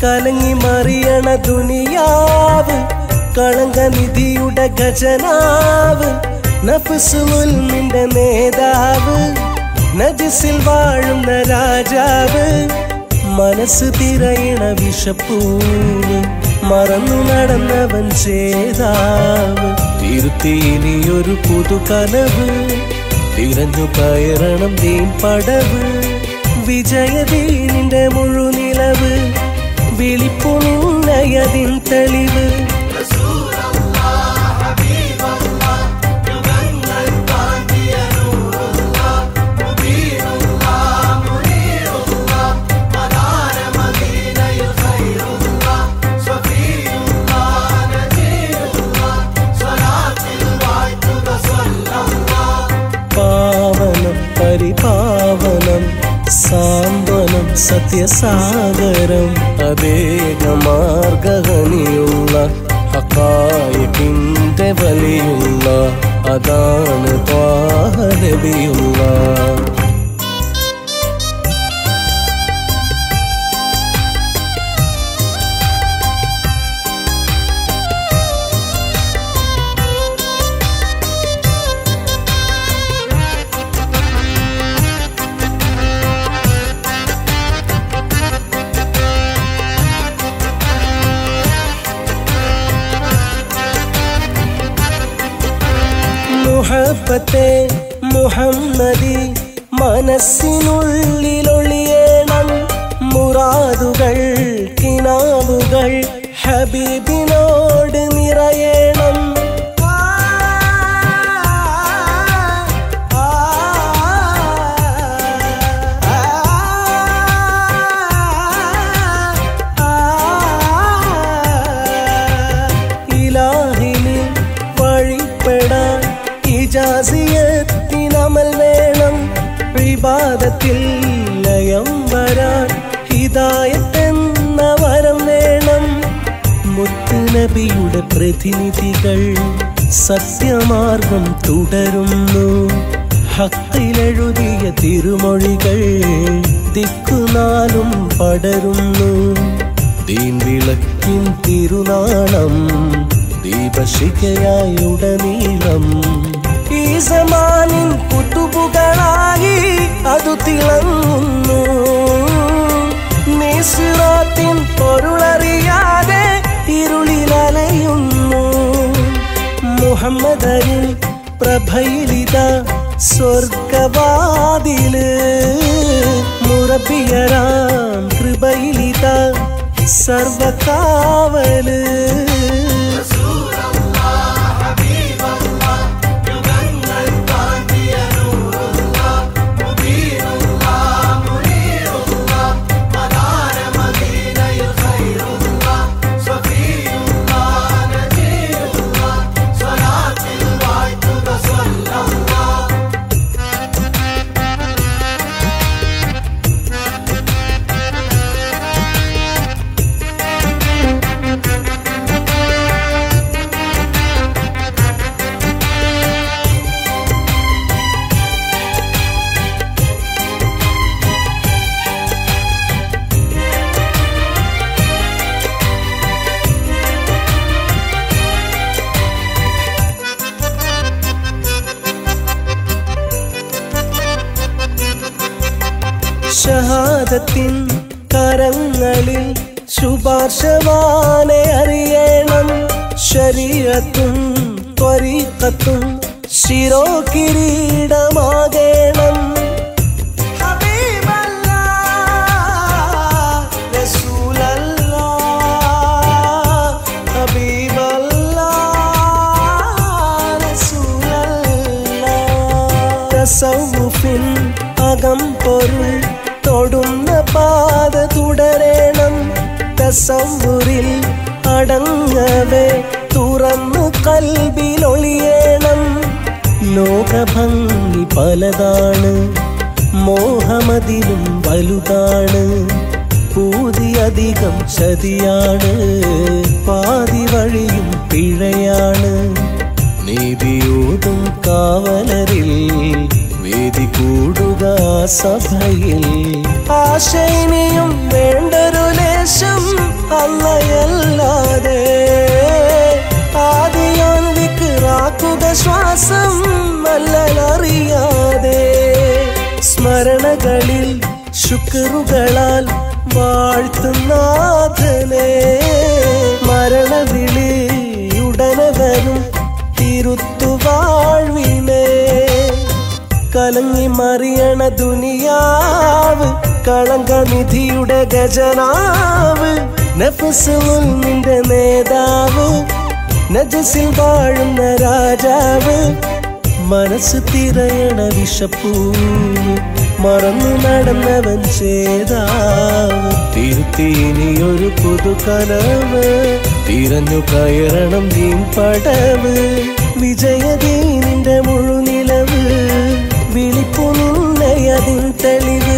കലങ്ങി മറിയണ ദുനിയാവ് കളങ്കനിധിയുടെ ഖജനാവ് നഫ്സുൽമിന്റെ നേതാവ് നജിസിൽ വാഴുന്ന രാജാവ് മനസ്സ് തിരയണ വിഷപ്പൂവ് മറന്നു നടന്നവൻ ചേതാവ് തിരുത്തിയിനിയൊരു പുതുകനവ് തിരഞ്ഞു കയറണം തീൻ പടവ് വിജയദീനിന്റെ മുഴുനിലവ് വിളിപ്പു നിന്നയതിൻ തെളിവ് പാവനം പരിപാവനം സാന്ത്വനം സത്യസാഗരം അവേഗമാർഗഹനിയുള്ള ഹക്കായിക്കിന്റെ വലിയുള്ള അതാണ് ത്വാഹനബിയുള്ള മുഹബത്തെ മുഹമ്മദി മനസ്സിനുള്ളിലൊളിയേണം മുറാദുകൾ കിനാവുകൾ ഹബീബിനോട് നിറയേണം ഇലാഹിനിൽ വഴിപ്പെടാൻ ഇജാസിയത്തിനമൽ വേണം വിവാദത്തിൽ ലയം വരാൻ ഹിദായത്തെന്ന വരം വേണം മുത്തുനബിയുടെ പ്രതിനിധികൾ സത്യമാർഗം തുടരുന്നു ഹത്തിലെഴുതിയ തിരുമൊഴികൾ ദിക്കുനാലും പടരുന്നു ദീൻ വിളക്കിൻ തിരുനാളം ദീപശിഖയായി ഉടനീളം ഈ സമാനിൻ കുത്തുബുകളായി അതു തിളങ്ങുന്നു നിസ്റാത്തിൻ പൊരുളറിയാതെ ഇരുളിലലയുന്നു മുഹമ്മദരിൽ പ്രഭയിലിത സ്വർഗവാതില് മുറബിയരാം കൃപയിലിത സർവകാവല് ഷഹാദത്തിൻ കരങ്ങളിൽ ശുപാർശവാനെ അറിയണം ശരീരത്തും ത്വരീക്കത്തും ശിരോ കിരീടമാകേണം ഹബീബല്ലാ, റസൂലല്ലാ, ഹബീബല്ലാ, റസൂലല്ലാ. തസവുഫിൻ അകം പൊരുൾ തൊടുന്ന പാത തുടരണം തസവുറിൽ അടങ്ങവേ തുറന്നു കൽബിലൊളിയേണം ലോകഭംഗി പലതാണ് മോഹമതിലും വലുതാണ് പൂതിയധികം ചതിയാണ് പാതി വഴിയും പിഴയാണ് നീതിയൂതും കാവലരിൽ വേദി കൂടുക സഭയിൽ ആശയിനിയും വേണ്ടൊരു ലേശം അല്ലയല്ലാതെ ആദിയോൻ വിക്റാക്കുക ശ്വാസം അല്ലലറിയാതെ സ്മരണകളിൽ ശുക്രുകളാൽ വാഴ്ത്തുനാഥനെ മരണവിളി ഉടനെ വരും തിരുത്തുവാഴ്വിനെ കലങ്ങി മറിയണ ദുനിയാവ് കളങ്കനിധിയുടെ ഗജനാവ് നഫസുൽ നിന്റെ നേതാവ് നജസിൽ വാഴുന്ന രാജാവ് മനസ്സ് തിരയണ വിഷപ്പൂവ് മറന്നു നടന്നവൻ ചേതാവ് തിരുത്തി ഇനിയൊരു പുതുകനവ് തിരഞ്ഞു കയറണം നീൻ പടവ് വിജയദീനിന്റെ മുഴുനിലവ് വിളിപ്പു നിന്നയതിൻ തെളിവ്